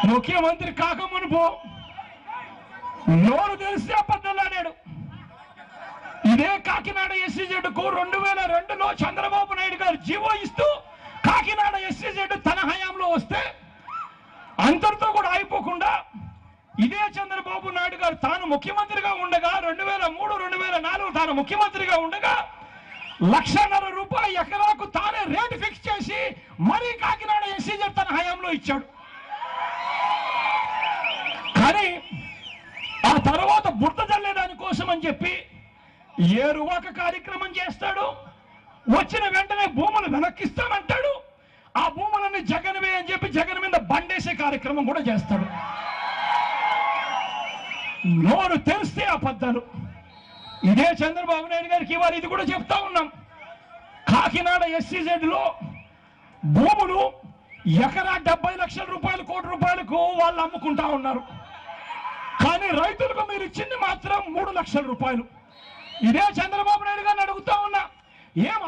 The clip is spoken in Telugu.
ముఖ్యమంత్రి కాకమునుపు నోరు తెలిస్తే అబద్ధాలాడాడు ఇదే కాకినాడ ఎస్సీజెడ్కు రెండు వేల రెండులో చంద్రబాబు నాయుడు గారు జీవో ఇస్తూ కాకినాడ ఎస్సీజెడ్ తన హయాంలో వస్తే అంతటితో కూడా అయిపోకుండా ఇదే చంద్రబాబు నాయుడు గారు తాను ముఖ్యమంత్రిగా ఉండగా రెండు వేల మూడు రెండు వేల నాలుగు తాను ముఖ్యమంత్రిగా ఉండగా లక్షన్నర రూపాయల ఎకరాకు తానే రేటు ఫిక్స్ చేసి మరీ కాకినాడ ఎస్సీజెడ్ తన హయాంలో ఇచ్చాడు కానీ ఆ తర్వాత బురద జల్లేదాని కోసం అని చెప్పి ఏరువాక కార్యక్రమం చేస్తాడు వచ్చిన వెంటనే భూములు వెనక్కిస్తానంటాడు ఆ భూములన్నీ జగన్వే అని చెప్పి జగన్ మీద బండేసే కార్యక్రమం కూడా చేస్తాడు నోరు తెరిస్తే అబద్ధాలు ఇదే చంద్రబాబు నాయుడు గారికి ఇవాళ ఇది కూడా చెప్తా ఉన్నాం కాకినాడ ఎస్సీజెడ్ లో భూములు ఎకరా డెబ్బై లక్షల రూపాయలు కోటి రూపాయలకు వాళ్ళు అమ్ముకుంటా ఉన్నారు కానీ రైతులకు మీరు ఇచ్చింది మాత్రం మూడు లక్షల రూపాయలు ఇదే చంద్రబాబు నాయుడు గారిని అడుగుతా ఉన్నా ఏం